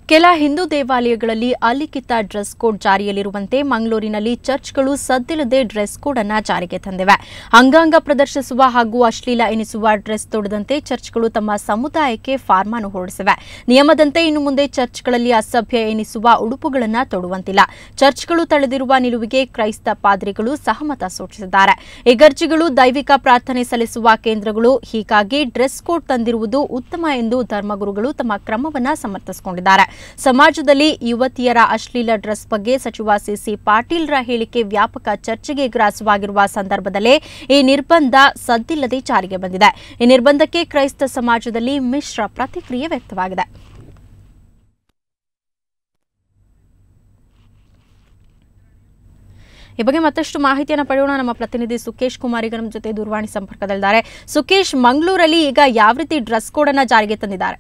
ಕೆಲ ಹಿಂದೂ ದೇವಾಲಯಗಳಲ್ಲಿ ಅಲಿಖಿತ dress code ಜಾರಿಯಲ್ಲಿರುವಂತೆ ಮಂಗಳೂರಿನಲ್ಲಿ ಚರ್ಚ್ಗಳು ಸದ್ದಿಲ್ಲದೆ ಡ್ರೆಸ್ ಕೋಡ್ ಅನ್ನ ಜಾರಿಗೆ ತಂದಿವೆ ಅಂಗಾಂಗ ಪ್ರದರ್ಶಿಸುವ ಹಾಗೂ ಅಶ್ಲೀಲ ಎನಿಸುವ ಡ್ರೆಸ್ ತೊಡದಂತೆ ಚರ್ಚ್ಗಳು ತಮ್ಮ ಸಮುದಾಯಕ್ಕೆ ಫಾರ್ಮಾನು ಹೊರಡಿಸಿವೆ ನಿಯಮದಂತೆ ಇನ್ನು ಮುಂದೆ ಚರ್ಚ್ಗಳಲ್ಲಿ ಅಸಭ್ಯ ಎನಿಸುವ ಉಡುಪುಗಳನ್ನು ತೊಡುವಂತಿಲ್ಲ ಚರ್ಚ್ಗಳು ತಳೆದಿರುವ ನಿಲುವಿಗೆ ಕ್ರೈಸ್ತ ಪಾದ್ರಿಗಳು ಸಹಮತ ಸೂಚಿಸಿದ್ದಾರೆ ಇಗರ್ಜಿಗಳು ದೈವಿಕ ಪ್ರಾರ್ಥನೆ ಸಲ್ಲಿಸುವ ಕೇಂದ್ರಗಳು ಹೀಗಾಗಿ ಡ್ರೆಸ್ ಕೋಡ್ ತಂದಿರುವುದು ಉತ್ತಮ ಎಂದು ಧರ್ಮಗುರುಗಳು ತಮ್ಮ ಕ್ರಮವನ್ನ ಸಮರ್ಥಿಸಿಕೊಂಡಿದ್ದಾರೆ ಸಮಾಜದಲ್ಲಿ ಯುವತಿಯರ ಅಶ್ಲೀಲ ಡ್ರೆಸ್ ಬಗ್ಗೆ ಸಚಿವ ಸಿಸಿ ಪಾಟೀಲ್ರ ಹೇಳಿಕೆ ವ್ಯಾಪಕ ಚರ್ಚೆಗೆ ಗ್ರಾಸವಾಗಿರುವ ಸಂದರ್ಭದಲ್ಲೇ ಈ ನಿರ್ಬಂಧ ಸದ್ದಿಲ್ಲದೆ ಜಾರಿಗೆ ಬಂದಿದೆ ಈ ನಿರ್ಬಂಧಕ್ಕೆ ಕ್ರೈಸ್ತ ಸಮಾಜದಲ್ಲಿ ಮಿಶ್ರ ಪ್ರತಿಕ್ರಿಯೆ ವ್ಯಕ್ತವಾಗಿದೆ ಈ ಬಗ್ಗೆ ಮತ್ತಷ್ಟು ಮಾಹಿತಿಯನ್ನು ಪಡೆಯೋಣ ನಮ್ಮ ಪ್ರತಿನಿಧಿ ಸುಕೇಶ್ ಕುಮಾರ್ ಈಗ ನಮ್ಮ ಜೊತೆ ದೂರವಾಣಿ ಸಂಪರ್ಕದಲ್ಲಿದ್ದಾರೆ ಸುಕೇಶ್ ಮಂಗಳೂರಲ್ಲಿ ಈಗ ಯಾವ ರೀತಿ ಡ್ರೆಸ್ ಕೋಡ್ ಅನ್ನ ಜಾರಿಗೆ ತಂದಿದ್ದಾರೆ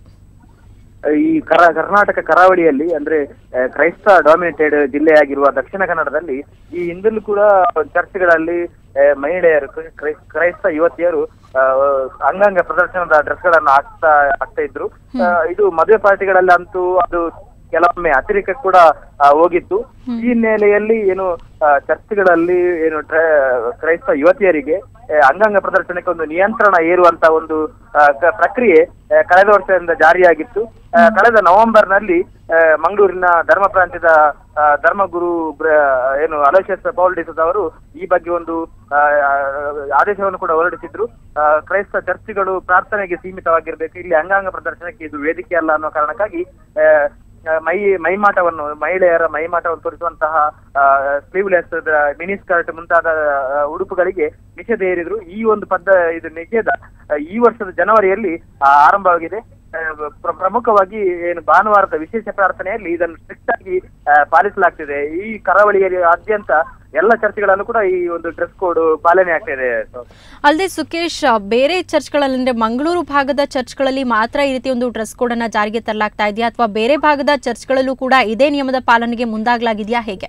ಈ ಕರ ಕರ್ನಾಟಕ ಕರಾವಳಿಯಲ್ಲಿ ಅಂದ್ರೆ ಆ, ಕ್ರೈಸ್ತ ಡಾಮಿನೇಟೆಡ್ ಜಿಲ್ಲೆಯಾಗಿರುವ ದಕ್ಷಿಣ ಕನ್ನಡದಲ್ಲಿ ಈ ಹಿಂದಲೂ ಕೂಡ ಚರ್ಚ್ಗಳಲ್ಲಿ ಆ, ಮಹಿಳೆಯರು ಕ್ರೈ- ಕ್ರೈ- ಕ್ರೈಸ್ತ ಯುವತಿಯರು ಆ, ಅಂಗಾಂಗ ಪ್ರದರ್ಶನದ ಡ್ರೆಸ್ಗಳನ್ನ ಹಾಕ್ತಾ ಹಾಕ್ತಾ ಇದ್ರು ಆ, ಇದು ಮದುವೆ ಪಾರ್ಟಿಗಳಲ್ಲಂತೂ ಅದು ಕೆಲವೊಮ್ಮೆ ಅತಿರೇಕ ಕೂಡ ಆ, ಹೋಗಿತ್ತು ಈ ಹಿನ್ನೆಲೆಯಲ್ಲಿ ಏನು ಆ, ಚರ್ಚ್ಗಳಲ್ಲಿ ಏನು ಟ್ರ- ಕ್ರೈಸ್ತ ಯುವತಿಯರಿಗೆ ಆ, ಅಂಗಾಂಗ ಪ್ರದರ್ಶನಕ್ಕೆ ಒಂದು ನಿಯಂತ್ರಣ ಏರುವಂತ ಒಂದು ಆ, ಕ- ಪ್ರಕ್ರಿಯೆ ಆ, ಕಳೆದ ವರ್ಷದಿಂದ ಜಾರಿಯಾಗಿತ್ತು ಆ, ಕಳೆದ ನವೆಂಬರ್ ನಲ್ಲಿ ಆ, ಮಂಗಳೂರಿನ ಧರ್ಮ ಪ್ರಾಂತ್ಯದ ಆ, ಧರ್ಮಗುರು ಬ್ರ- ಏನು ಅಲೋಶಿಯಸ್ ಪೌಲ್ ಡಿಸೋಜ ಅವರು ಈ ಬಗ್ಗೆ ಒಂದು ಆ, ಆದೇಶವನ್ನು ಕೂಡ ಹೊರಡಿಸಿದ್ರು ಆ, ಕ್ರೈಸ್ತ ಚರ್ಚ್ಗಳು ಪ್ರಾರ್ಥನೆಗೆ ಸೀಮಿತವಾಗಿರ್ಬೇಕು ಇಲ್ಲಿ ಅಂಗಾಂಗ ಪ್ರದರ್ಶನಕ್ಕೆ ಇದು ವೇದಿಕೆ ಅಲ್ಲ ಅನ್ನೋ ಕಾರಣಕ್ಕಾಗಿ ಆ, ಆ, ಮೈ ಮೈಮಾಟವನ್ನು ಮಹಿಳೆಯರ ಮೈಮಾಟವನ್ನು ತೋರಿಸುವಂತಹ ಸ್ಲೀವ್ಲೆಸ್ ಮಿನಿ ಸ್ಕರ್ಟ್ ಮುಂತಾದ ಆ, ಉಡುಪುಗಳಿಗೆ ನಿಷೇಧ ಹೇರಿದ್ರು ಈ ಒಂದು ಪದ್ದ ಇದು ನಿಷೇಧ ಆ, ಈ ವರ್ಷದ ಜನವರಿಯಲ್ಲಿ ಆ, ಆರಂಭವಾಗಿದೆ ಆ, ಪ್ರ- ಪ್ರಮುಖವಾಗಿ ಏನು ಭಾನುವಾರದ ವಿಶೇಷ ಪ್ರಾರ್ಥನೆಯಲ್ಲಿ ಇದನ್ನು ಸ್ಟ್ರಿಕ್ಟ್ ಆಗಿ ಆ, ಪಾಲಿಸಲಾಗ್ತಿದೆ ಈ ಕರಾವಳಿಯಾದ್ಯಂತ ಎಲ್ಲ ಚರ್ಚ್ಗಳಲ್ಲೂ ಕೂಡ ಈ ಒಂದು ಡ್ರೆಸ್ ಕೋಡ್ ಪಾಲನೆ ಆಗ್ತಿದೆ ಅಲ್ಲದೆ ಸುಕೇಶ್ ಬೇರೆ ಚರ್ಚ್ಗಳಲ್ಲಿ ಅಂದ್ರೆ ಮಂಗಳೂರು ಭಾಗದ ಚರ್ಚ್ಗಳಲ್ಲಿ ಮಾತ್ರ ಈ ರೀತಿ ಒಂದು ಡ್ರೆಸ್ ಕೋಡ್ ಅನ್ನ ಜಾರಿಗೆ ತರಲಾಗ್ತಾ ಇದೆಯಾ ಅಥವಾ ಬೇರೆ ಭಾಗದ ಚರ್ಚ್ಗಳಲ್ಲೂ ಕೂಡ ಇದೇ ನಿಯಮದ ಪಾಲನೆಗೆ ಮುಂದಾಗಲಾಗಿದೆಯಾ ಹೇಗೆ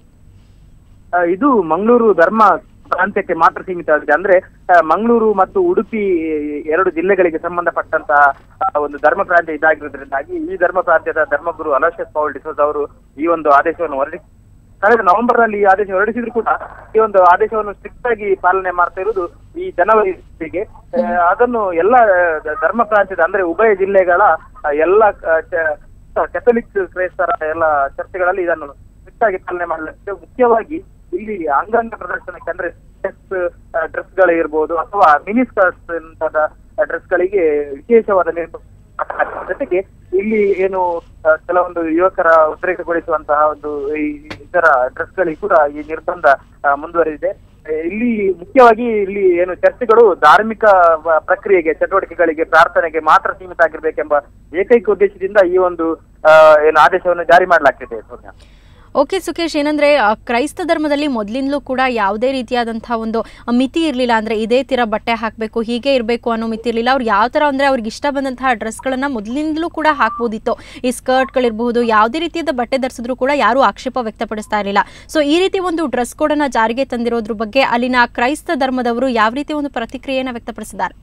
ಆ, ಇದು ಮಂಗಳೂರು ಧರ್ಮ ಪ್ರಾಂತ್ಯಕ್ಕೆ ಮಾತ್ರ ಸೀಮಿತವಾಗಿದೆ ಅಂದ್ರೆ ಆ, ಮಂಗಳೂರು ಮತ್ತು ಉಡುಪಿ ಎರಡು ಜಿಲ್ಲೆಗಳಿಗೆ ಸಂಬಂಧಪಟ್ಟಂತಹ ಆ, ಒಂದು ಧರ್ಮ ಪ್ರಾಂತ್ಯ ಇದಾಗಿರೋದ್ರಿಂದಾಗಿ ಈ ಧರ್ಮ ಪ್ರಾಂತ್ಯದ ಧರ್ಮಗುರು ಅಲೋಶಿಯಸ್ ಪೌಲ್ ಡಿಸೋಜ್ ಅವರು ಈ ಒಂದು ಆದೇಶವನ್ನು ಹೊರಡಿ ಕಳೆದ ನವೆಂಬರ್ ನಲ್ಲಿ ಈ ಆದೇಶ ಹೊರಡಿಸಿದ್ರು ಕೂಡ ಈ ಒಂದು ಆದೇಶವನ್ನು ಸ್ಟ್ರಿಕ್ಟ್ ಆಗಿ ಪಾಲನೆ ಮಾಡ್ತಾ ಇರುವುದು ಈ ಜನವರಿಗೆ ಆ, ಅದನ್ನು ಎಲ್ಲ ಆ, ಧರ್ಮ ಪ್ರಾಂತ್ಯದ ಅಂದ್ರೆ ಉಭಯ ಜಿಲ್ಲೆಗಳ ಆ, ಎಲ್ಲ ಆ, ಚ- ಕೆಥಲಿಕ್ ಕ್ರೈಸ್ತರ ಎಲ್ಲ ಚರ್ಚೆಗಳಲ್ಲಿ ಇದನ್ನು ಸ್ಟ್ರಿಕ್ಟ್ ಆಗಿ ಪಾಲನೆ ಮಾಡಲಾಗ್ತದೆ ಮುಖ್ಯವಾಗಿ ಇಲ್ಲಿ ಅಂಗಾಂಗ ಪ್ರದರ್ಶನಕ್ಕೆ ಅಂದ್ರೆ ಡ್ರೆಸ್ ಗಳಿರ್ಬೋದು ಅಥವಾ ಮಿನಿ ಸ್ಕರ್ಟ್ಸ್ ಅಂತಾದ ಡ್ರೆಸ್ ಗಳಿಗೆ ವಿಶೇಷವಾದ ನಿರ್ಬಂಧ ಜೊತೆಗೆ ಇಲ್ಲಿ ಏನು ಆ, ಕೆಲವೊಂದು ಯುವಕರ ಉದ್ರೇಕಗೊಳಿಸುವಂತಹ ಒಂದು ಈ ಇತರ ಡ್ರೆಸ್ ಗಳಿಗೆ ಕೂಡ ಈ ನಿರ್ಬಂಧ ಆ, ಮುಂದುವರಿದಿದೆ ಆ, ಇಲ್ಲಿ ಮುಖ್ಯವಾಗಿ ಇಲ್ಲಿ ಏನು ಚರ್ಚೆಗಳು ಧಾರ್ಮಿಕ ವ- ಪ್ರಕ್ರಿಯೆಗೆ ಚಟುವಟಿಕೆಗಳಿಗೆ ಪ್ರಾರ್ಥನೆಗೆ ಮಾತ್ರ ಸೀಮಿತ ಆಗಿರ್ಬೇಕೆಂಬ ಏಕೈಕ ಉದ್ದೇಶದಿಂದ ಈ ಒಂದು ಆ, ಏನು ಆದೇಶವನ್ನು ಜಾರಿ ಮಾಡಲಾಗ್ತಿದೆ ಸೌಮ್ಯ ಓಕೆ ಸುಕೇಶ್ ಏನಂದ್ರೆ ಆ, ಕ್ರೈಸ್ತ ಧರ್ಮದಲ್ಲಿ ಮೊದಲಿಂದಲೂ ಕೂಡ ಯಾವುದೇ ರೀತಿಯಾದಂತಹ ಒಂದು ಮಿತಿ ಇರಲಿಲ್ಲ ಅಂದ್ರೆ ಇದೇ ತೀರ ಬಟ್ಟೆ ಹಾಕಬೇಕು ಹೀಗೆ ಇರಬೇಕು ಅನ್ನೋ ಮಿತಿ ಇರಲಿಲ್ಲ ಅವ್ರು ಯಾವ ಥರ ಅಂದ್ರೆ ಅವ್ರಿಗೆ ಇಷ್ಟ ಬಂದಂತಹ ಡ್ರೆಸ್ಗಳನ್ನ ಮೊದಲಿಂದಲೂ ಕೂಡ ಹಾಕ್ಬೋದಿತ್ತು ಈ ಸ್ಕರ್ಟ್ಗಳಿರಬಹುದು ಯಾವುದೇ ರೀತಿಯಾದ ಬಟ್ಟೆ ಧರಿಸಿದ್ರು ಕೂಡ ಯಾರೂ ಆಕ್ಷೇಪ ವ್ಯಕ್ತಪಡಿಸ್ತಾ ಇರಲಿಲ್ಲ ಸೊ ಈ ರೀತಿ ಒಂದು ಡ್ರೆಸ್ ಕೋಡನ್ನು ಜಾರಿಗೆ ತಂದಿರೋದ್ರ ಬಗ್ಗೆ ಅಲ್ಲಿನ ಕ್ರೈಸ್ತ ಧರ್ಮದವರು ಯಾವ ರೀತಿ ಒಂದು ಪ್ರತಿಕ್ರಿಯೆಯನ್ನು ವ್ಯಕ್ತಪಡಿಸಿದ್ದಾರೆ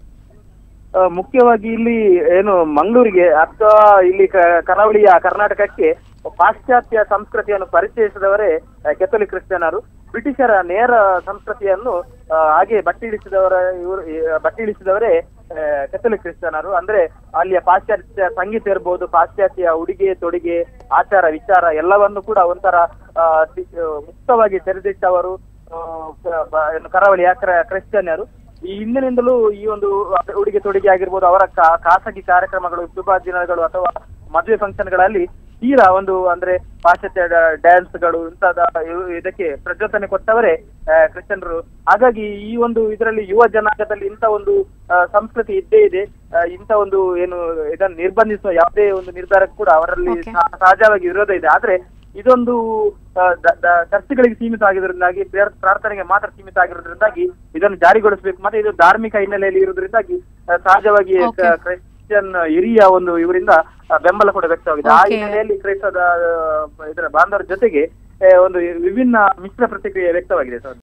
ಆ, ಮುಖ್ಯವಾಗಿ ಇಲ್ಲಿ ಏನು ಮಂಗಳೂರಿಗೆ ಅಥವಾ ಇಲ್ಲಿ ಕ- ಕರಾವಳಿಯ ಕರ್ನಾಟಕಕ್ಕೆ ಪಾಶ್ಚಾತ್ಯ ಸಂಸ್ಕೃತಿಯನ್ನು ಪರಿಚಯಿಸಿದವರೇ ಆ, ಕೆಥೋಲಿಕ್ ಕ್ರಿಶ್ಚಿಯನರು ಬ್ರಿಟಿಷರ ನೇರ ಸಂಸ್ಕೃತಿಯನ್ನು ಆ, ಹಾಗೆ ಬಟ್ಟಿ ಇಳಿಸಿದವರ ಇವರು ಈ, ಬಟ್ಟಿ ಇಳಿಸಿದವರೇ ಆ, ಕೆಥೋಲಿಕ್ ಕ್ರಿಶ್ಚಿಯನರು ಅಂದ್ರೆ ಅಲ್ಲಿಯ ಪಾಶ್ಚಾತ್ಯ ಸಂಗೀತ ಇರ್ಬೋದು ಪಾಶ್ಚಾತ್ಯ ಉಡುಗೆ ತೊಡುಗೆ ಆಚಾರ ವಿಚಾರ ಎಲ್ಲವನ್ನು ಕೂಡ ಒಂಥರ ಆ, ತಿ- ಆ, ಮುಕ್ತವಾಗಿ ತೆರೆದಿಟ್ಟವರು ಆ, ಕ- ಬ- ಏನು ಕರಾವಳಿಯ ಕ್ರ- ಕ್ರಿಶ್ಚಿಯನ್ನರು ಈ ಹಿಂದಿನಿಂದಲೂ ಈ ಒಂದು ಉಡುಗೆ ತೊಡುಗೆ ಆಗಿರ್ಬೋದು ಅವರ ಖಾ- ಖಾಸಗಿ ಕಾರ್ಯಕ್ರಮಗಳು ಶುಭ ದಿನಗಳು ಅಥವಾ ಮದುವೆ ಫಂಕ್ಷನ್ಗಳಲ್ಲಿ ತೀರಾ ಒಂದು ಅಂದ್ರೆ ಪಾಶ್ಚಾತ್ಯ ಡ್ಯಾನ್ಸ್ಗಳು ಇಂಥದ ಇವು- ಇದಕ್ಕೆ ಪ್ರಚೋದನೆ ಕೊಟ್ಟವರೇ ಆ, ಕ್ರಿಶ್ಚಿಯನ್ರು ಹಾಗಾಗಿ ಈ ಒಂದು ಇದರಲ್ಲಿ ಯುವ ಜನಾಂಗದಲ್ಲಿ ಇಂಥ ಒಂದು ಆ, ಸಂಸ್ಕೃತಿ ಇದ್ದೇ ಇದೆ ಆ, ಇಂಥ ಒಂದು ಏನು ಇದನ್ನು ನಿರ್ಬಂಧಿಸುವ ಯಾವುದೇ ಒಂದು ನಿರ್ಧಾರಕ್ಕೂ ಕೂಡ ಅವರಲ್ಲಿ Okay. ಸಹ- ಸಹಜವಾಗಿ ವಿರೋಧ ಇದೆ ಆದ್ರೆ ಇದೊಂದು ಆ, ದ- ದ- ಚರ್ಚ್ಗಳಿಗೆ ಸೀಮಿತ ಆಗಿರೋದ್ರಿಂದಾಗಿ ಪ್ರೇರ್- ಪ್ರಾರ್ಥನೆಗೆ ಮಾತ್ರ ಸೀಮಿತ ಆಗಿರೋದ್ರಿಂದಾಗಿ ಇದನ್ನು ಜಾರಿಗೊಳಿಸಬೇಕು ಮತ್ತೆ ಇದು ಧಾರ್ಮಿಕ ಹಿನ್ನೆಲೆಯಲ್ಲಿ ಇರೋದ್ರಿಂದಾಗಿ ಆ, ಸಹಜವಾಗಿ Okay. ಕ- ಕ್ರಿಶ್ಚಿಯನ್ ಹಿರಿಯ ಒಂದು ಇವರಿಂದ ಆ, ಬೆಂಬಲ ಕೂಡ ವ್ಯಕ್ತವಾಗಿದೆ ಆ Okay. ಹಿನ್ನೆಲೆಯಲ್ಲಿ ಕ್ರೈಸ್ತದ ಆ, ಇದರ ಬಾಂಧವರ ಜೊತೆಗೆ ಆ, ಒಂದು ವಿಭಿನ್ನ ಮಿಶ್ರ ಪ್ರತಿಕ್ರಿಯೆ ವ್ಯಕ್ತವಾಗಿದೆ ಸರ್